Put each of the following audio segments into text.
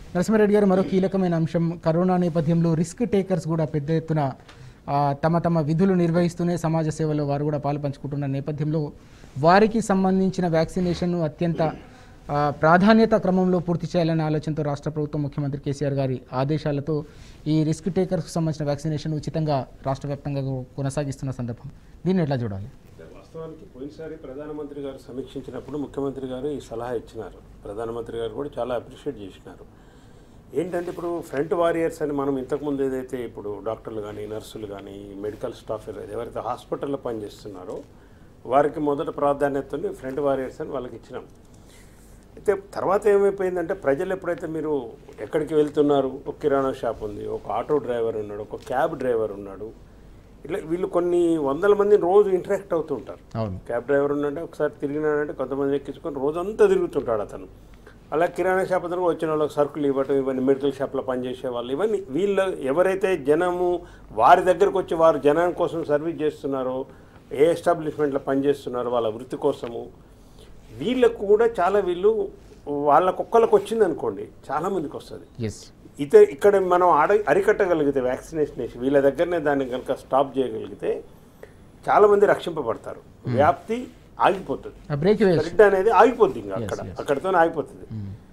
నరసింహారెడ్డి గారు మరో కీలకమైన అంశం కరోనా నేపథ్యంలో రిస్క్ టేకర్స్ కూడా పెద్ద ఎత్తున ఆ, తమ తమ విధులు నిర్వహిస్తూనే సమాజ సేవలో వారు కూడా పాలు పంచుకుంటున్న నేపథ్యంలో వారికి సంబంధించిన వ్యాక్సినేషన్ను అత్యంత ఆ, ప్రాధాన్యత క్రమంలో పూర్తి చేయాలనే ఆలోచనతో రాష్ట్ర ప్రభుత్వం ముఖ్యమంత్రి కేసీఆర్ గారి ఆదేశాలతో ఈ రిస్క్ టేకర్స్కి సంబంధించిన వ్యాక్సినేషన్ ఉచితంగా రాష్ట్ర వ్యాప్తంగా కొనసాగిస్తున్న సందర్భం దీన్ని ఎట్లా చూడాలి వాస్తవానికి పోయినసారి ప్రధానమంత్రి గారు సమీక్షించినప్పుడు ముఖ్యమంత్రి గారు ఈ సలహా ఇచ్చినారు ప్రధానమంత్రి గారు కూడా చాలా అప్రిషియేట్ చేసినారు ఏంటంటే ఇప్పుడు ఫ్రంట్ వారియర్స్ అని మనం ఇంతకుముందు ఏదైతే ఇప్పుడు డాక్టర్లు కానీ నర్సులు కానీ మెడికల్ స్టాఫ్ ఎవరైతే హాస్పిటల్లో పనిచేస్తున్నారో వారికి మొదట ప్రాధాన్యతని ఫ్రంట్ వారియర్స్ అని వాళ్ళకి ఇచ్చినాం అయితే తర్వాత ఏమైపోయిందంటే ప్రజలు ఎప్పుడైతే మీరు ఎక్కడికి వెళ్తున్నారు ఒక కిరాణా షాప్ ఉంది ఒక ఆటో డ్రైవర్ ఉన్నాడు ఒక క్యాబ్ డ్రైవర్ ఉన్నాడు ఇట్లా వీళ్ళు కొన్ని వందల మంది రోజు ఇంటరాక్ట్ అవుతుంటారు అవును క్యాబ్ డ్రైవర్ ఉన్నాడంటే ఒకసారి తిరిగినాడంటే కొంతమంది ఎక్కించుకొని రోజంతా తిరుగుతుంటాడు అతను అలా కిరాణా షాప్ అతను వచ్చిన వాళ్ళకి సరుకులు ఇవ్వటం ఇవన్నీ మెడికల్ షాప్లో పనిచేసే వాళ్ళు ఇవన్నీ వీళ్ళు ఎవరైతే జనము వారి దగ్గరకు వచ్చి వారు జనం కోసం సర్వీస్ చేస్తున్నారో ఏ ఎస్టాబ్లిష్మెంట్లో పనిచేస్తున్నారో వాళ్ళ వృత్తి కోసము వీళ్ళకు కూడా చాలా వీళ్ళు వాళ్ళకు ఒక్కళ్ళకి వచ్చింది అనుకోండి చాలా మందికి వస్తుంది ఎస్ ఇత ఇక్కడ మనం ఆడ అరికట్టగలిగితే వ్యాక్సినేషన్ వేసి వీళ్ళ దగ్గరనే దాన్ని కనుక స్టాప్ చేయగలిగితే చాలామంది రక్షింపబడతారు వ్యాప్తి ఆగిపోతుంది బ్రేక్ వేయచ్చు స్ప్రెడ్ అనేది ఆగిపోద్ది ఇంకా అక్కడ అక్కడితోనే ఆగిపోతుంది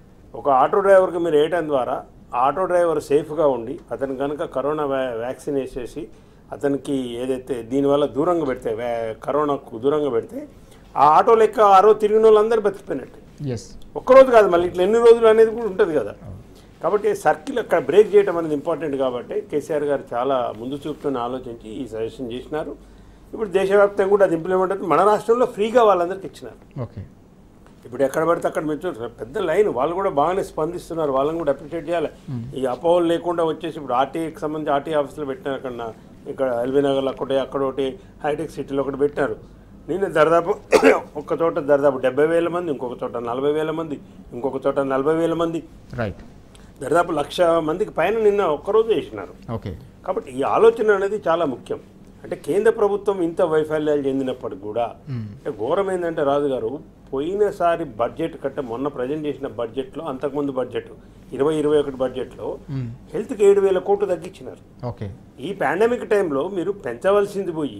ఒక ఆటో డ్రైవర్కి మీరు వేయటం ద్వారా ఆ ఆటో డ్రైవర్ సేఫ్గా ఉండి అతను కనుక కరోనా వ్యా వ్యాక్సిన్ వేసేసి అతనికి ఏదైతే దీనివల్ల దూరంగా పెడితే వ్యా- కరోనాకు దూరంగా పెడితే ఆ ఆటో లెక్క ఆ రోజు తిరిగిన వాళ్ళందరూ బతికిపోయినట్టు ఎస్ ఒక్కరోజు కాదు మళ్ళీ ఇట్లా ఎన్ని రోజులు అనేది కూడా ఉంటుంది కదా కాబట్టి సర్కిల్ అక్కడ బ్రేక్ చేయడం అనేది ఇంపార్టెంట్ కాబట్టి కేసీఆర్ గారు చాలా ముందు చూపుతూనే ఆలోచించి ఈ సజెషన్ చేసినారు ఇప్పుడు దేశవ్యాప్తంగా కూడా అది ఇంప్లిమెంట్ అవుతుంది మన రాష్ట్రంలో ఫ్రీగా వాళ్ళందరికీ ఇచ్చినారు ఓకే ఇప్పుడు ఎక్కడ పడితే అక్కడ మీరు చూడండి, పెద్ద లైన్ వాళ్ళు కూడా బాగానే స్పందిస్తున్నారు వాళ్ళని కూడా అప్రిషియేట్ చేయాలి ఈ అపోహలు లేకుండా వచ్చేసి ఇప్పుడు ఆర్టీఐకి సంబంధించి ఆర్టీ ఆఫీసులో పెట్టినారు అక్కడ నా- ఇక్కడ ఎల్బీ నగర్లో ఒకటి అక్కడ ఒకటి హైటెక్ సిటీలో ఒకటి పెట్టినారు నేను దాదాపు ఒక్క చోట దాదాపు డెబ్బై వేల మంది ఇంకొక చోట నలభై వేల మంది ఇంకొక చోట నలభై వేల మంది రైట్ దాదాపు లక్ష మందికి పైన నిన్న ఒక్కరోజు వేసినారు ఓకే కాబట్టి ఈ ఆలోచన అనేది చాలా ముఖ్యం అంటే కేంద్ర ప్రభుత్వం ఇంత వైఫల్యాలు చెందినప్పటికి కూడా అంటే ఘోరం ఏంటంటే రాజు గారు పోయినసారి బడ్జెట్ కంటే మొన్న ప్రజెంట్ చేసిన బడ్జెట్లో అంతకుముందు బడ్జెట్ ఇరవై ఇరవై ఒకటి బడ్జెట్లో హెల్త్కి ఏడు వేల కోట్లు తగ్గించినారు ఓకే ఈ పాండమిక్ టైంలో మీరు పెంచవలసింది పోయి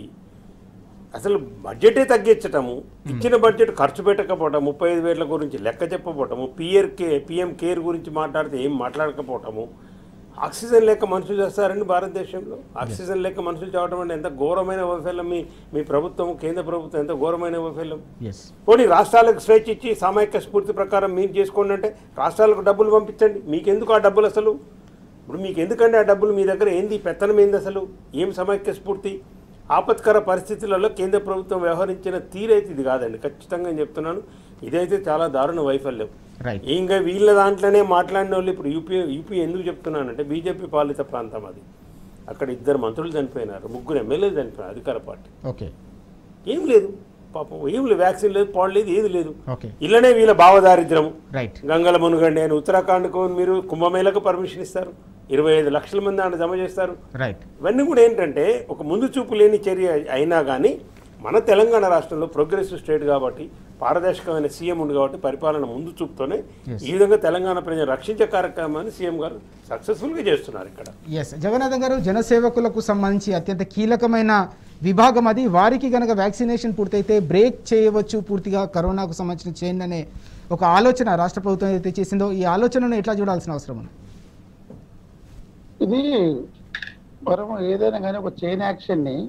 అసలు బడ్జెటే తగ్గించటము ఇచ్చిన బడ్జెట్ ఖర్చు పెట్టకపోవటం ముప్పై ఐదు వేల గురించి లెక్క చెప్పకపోవటము పిఆర్ కే పిఎం కేర్ గురించి మాట్లాడితే ఏం మాట్లాడకపోవటము ఆక్సిజన్ లేక మనుషులు చేస్తారండి భారతదేశంలో ఆక్సిజన్ లేక మనుషులు చావటం అంటే ఎంత ఘోరమైన వైఫల్యం మీ మీ ప్రభుత్వం కేంద్ర ప్రభుత్వం ఎంత ఘోరమైన వైఫల్యం ఎస్ పోనీ రాష్ట్రాలకు స్వేచ్ఛ ఇచ్చి సామాజిక స్ఫూర్తి ప్రకారం మీరు చేసుకోండి అంటే రాష్ట్రాలకు డబ్బులు పంపించండి మీకెందుకు ఆ డబ్బులు అసలు ఇప్పుడు మీకు ఎందుకంటే ఆ డబ్బులు మీ దగ్గర ఏంది పెత్తనం ఏంది అసలు ఏం సమైక్య స్ఫూర్తి ఆపత్కర పరిస్థితులలో కేంద్ర ప్రభుత్వం వ్యవహరించిన తీరైతే ఇది కాదండి ఖచ్చితంగా నేను చెప్తున్నాను ఇదైతే చాలా దారుణ వైఫల్యం రైట్ ఇంకా వీళ్ళ దాంట్లోనే మాట్లాడిన వాళ్ళు ఇప్పుడు యూపీ యూపీ ఎందుకు చెప్తున్నానంటే బీజేపీ పాలిత ప్రాంతం అది అక్కడ ఇద్దరు మంత్రులు చనిపోయినారు ముగ్గురు ఎమ్మెల్యేలు చనిపోయినారు అధికార పార్టీ ఓకే ఏం లేదు పాపం ఏం లేదు వ్యాక్సిన్ లేదు పాడు లేదు ఏది లేదు ఓకే ఇళ్ళనే వీళ్ళ భావదారిద్ర్యం రైట్ గంగల మునుగండి అని ఉత్తరాఖండ్కు మీరు కుంభమేళకు పర్మిషన్ ఇస్తారు ఇరవై ఐదు లక్షల మంది ఆడ జమ చేస్తారు రైట్ ఇవన్నీ కూడా ఏంటంటే ఒక ముందు చూపు లేని చర్య అయినా కానీ మన తెలంగాణ రాష్ట్రంలో ప్రోగ్రెసివ్ స్టేట్ కాబట్టి పారదర్శకమైన సీఎం ఉంది కాబట్టి పరిపాలన ముందు చూపుతోనే ఈ విధంగా తెలంగాణ ప్రజలు రక్షించే కార్యక్రమాన్ని సీఎం గారు సక్సెస్ఫుల్గా చేస్తున్నారు ఇక్కడ ఎస్ జగన్నాథం గారు జనసేవకులకు సంబంధించి అత్యంత కీలకమైన విభాగం అది వారికి గనక వ్యాక్సినేషన్ పూర్తయితే బ్రేక్ చేయవచ్చు పూర్తిగా కరోనాకు సంబంధించిన చైన్ అనే ఒక ఆలోచన రాష్ట్ర ప్రభుత్వం ఏదైతే చేసిందో ఈ ఆలోచనను ఎట్లా చూడాల్సిన అవసరం ఉంది ఇది మనం ఏదైనా కానీ ఒక చైన్ యాక్షన్ ని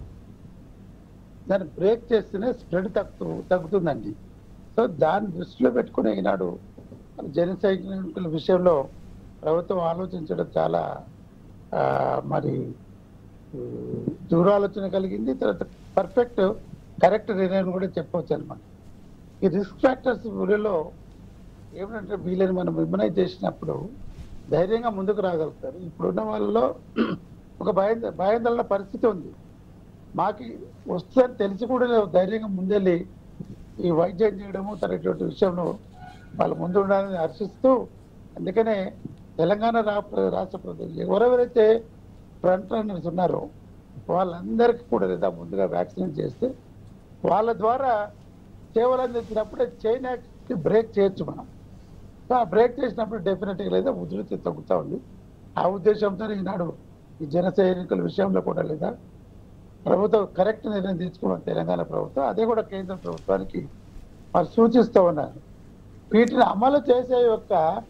దాన్ని బ్రేక్ చేస్తేనే స్ప్రెడ్ తగ్గుతూ తగ్గుతుందండి సో దాన్ని దృష్టిలో పెట్టుకుని ఈనాడు జన సైనికుల విషయంలో ప్రభుత్వం ఆలోచించడం చాలా ఆ, మరి ఈ, దూరాలోచన కలిగింది తర్వాత పర్ఫెక్ట్ కరెక్ట్ నిర్ణయం కూడా చెప్పవచ్చు అనమాట ఈ రిస్క్ ఫ్యాక్టర్స్ ఊరిలో ఏమిటంటే వీళ్ళని మనం ఇమ్యునైజ్ చేసినప్పుడు ధైర్యంగా ముందుకు రాగలుగుతారు ఇప్పుడున్న వాళ్ళలో ఒక భయం భయాందోళన పరిస్థితి ఉంది మాకు వస్తుందని తెలిసి కూడా ధైర్యంగా ముందెళ్ళి ఈ వైద్యం చేయడము తనటువంటి విషయంలో వాళ్ళు ముందు ఉండాలని హర్షిస్తూ అందుకనే తెలంగాణ రా- రాష్ట్ర ప్రభుత్వం ఎవరెవరైతే ఫ్రంట్ రన్నర్స్ ఉన్నారో వాళ్ళందరికీ కూడా లేదా ముందుగా వ్యాక్సినేట్ చేస్తే వాళ్ళ ద్వారా సేవలు అందించినప్పుడే చైనాకి బ్రేక్ చేయొచ్చు మనం సో ఆ బ్రేక్ చేసినప్పుడు డెఫినెట్గా లేదా ఉధృతి తగ్గుతూ ఉంది ఆ ఉద్దేశంతో ఈనాడు ఈ జన సైనికుల విషయంలో కూడా లేదా ప్రభుత్వం కరెక్ట్ నిర్ణయం తీసుకున్న తెలంగాణ ప్రభుత్వం అదే కూడా కేంద్ర ప్రభుత్వానికి మరి సూచిస్తూ ఉన్నారు వీటిని అమలు చేసే యొక్క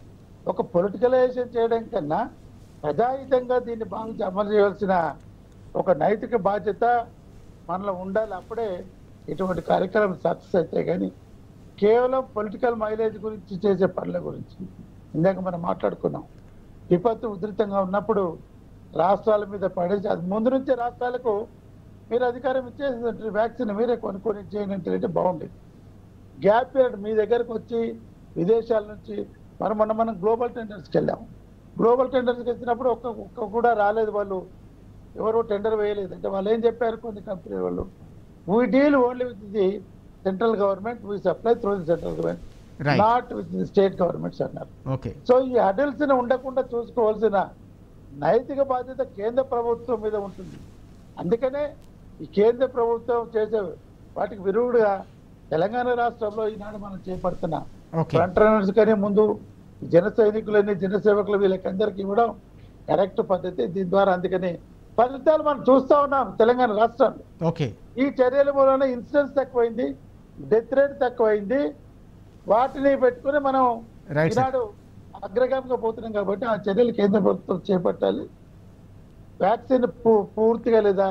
ఒక పొలిటికలైజేషన్ చేయడం కన్నా ప్రజాహితంగా దీన్ని భావించి అమలు చేయవలసిన ఒక నైతిక బాధ్యత మనలో ఉండాలి అప్పుడే ఇటువంటి కార్యక్రమం సక్సెస్ అవుతాయి కానీ కేవలం పొలిటికల్ మైలేజ్ గురించి చేసే పనుల గురించి ఇందాక మనం మాట్లాడుకున్నాం విపత్తు ఉధృతంగా ఉన్నప్పుడు రాష్ట్రాల మీద పడేసి అది ముందు నుంచే రాష్ట్రాలకు మీరు అధికారం ఇచ్చేసి వ్యాక్సిన్ మీరే కొనుక్కొని ఇచ్చేయండి అంటే బాగుండేది గ్యాప్ పీరియడ్ మీ దగ్గరకు వచ్చి విదేశాల నుంచి మనం మొన్న మనం గ్లోబల్ టెండర్స్కి వెళ్ళాం గ్లోబల్ టెండర్స్కి వచ్చినప్పుడు ఒక్క ఒక్క కూడా రాలేదు వాళ్ళు ఎవరు టెండర్ వేయలేదు అంటే వాళ్ళు ఏం చెప్పారు కొన్ని కంపెనీ వాళ్ళు we deal only with the central government we supply through the central government Right. Not with the state governments అన్నారు ఓకే సో ఈ అడల్ట్స్ ని ఉండకుండా చూసుకోవాల్సిన నైతిక బాధ్యత కేంద్ర ప్రభుత్వం మీద ఉంటుంది అందుకనే ఈ కేంద్ర ప్రభుత్వం చేసే వాటికి విరుగుడుగా తెలంగాణ రాష్ట్రంలో ఈనాడు మనం చేపడుతున్న ఓకే ఫ్రంట్ రన్నర్స్ కానీ ముందు జన సైనికులని జన సేవకులు వీళ్ళకందరికి ఇవ్వడం కరెక్ట్ పద్ధతి దీని ద్వారా అందుకని ఫలితాలు మనం చూస్తా ఉన్నాం తెలంగాణ రాష్ట్రంలో ఓకే ఈ చర్యల మూలన ఇన్సిడెన్స్ తక్కువైంది డెత్ రేట్ తక్కువైంది వాటిని పెట్టుకుని మనం Right, sir. ఈనాడు అగ్రగామిగా పోతున్నాం కాబట్టి ఆ చర్యలు కేంద్ర ప్రభుత్వం చేపట్టాలి వ్యాక్సిన్ పూ- పూర్తిగా లేదా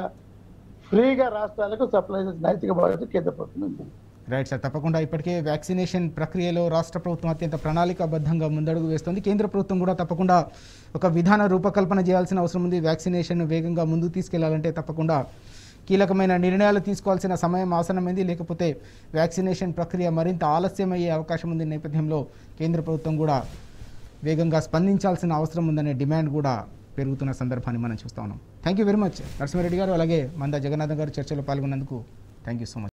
ఫ్రీగా రాష్ట్రాలకు సప్లై చేసే నైతిక బాధ్యత కేంద్ర ప్రభుత్వం ఉంది రైట్ సార్ తప్పకుండా ఇప్పటికే వ్యాక్సినేషన్ ప్రక్రియలో రాష్ట్ర ప్రభుత్వం అత్యంత ప్రణాళికాబద్ధంగా ముందడుగు వేస్తుంది కేంద్ర ప్రభుత్వం కూడా తప్పకుండా ఒక విధాన రూపకల్పన చేయాల్సిన అవసరం ఉంది వ్యాక్సినేషన్ వేగంగా ముందుకు తీసుకెళ్లాలంటే తప్పకుండా కీలకమైన నిర్ణయాలు తీసుకోవాల్సిన సమయం ఆసనమైంది లేకపోతే వ్యాక్సినేషన్ ప్రక్రియ మరింత ఆలస్యమయ్యే అవకాశం ఉంది నేపథ్యంలో కేంద్ర ప్రభుత్వం కూడా వేగంగా స్పందించాల్సిన అవసరం ఉందనే డిమాండ్ కూడా పెరుగుతున్న సందర్భాన్ని మనం చూస్తా ఉన్నాం thank you very much Narasimha Reddy గారు అలాగే మంద జగన్నాథ్ గారు చర్చలో పాల్గొన్నందుకు థ్యాంక్ యూ సో మచ్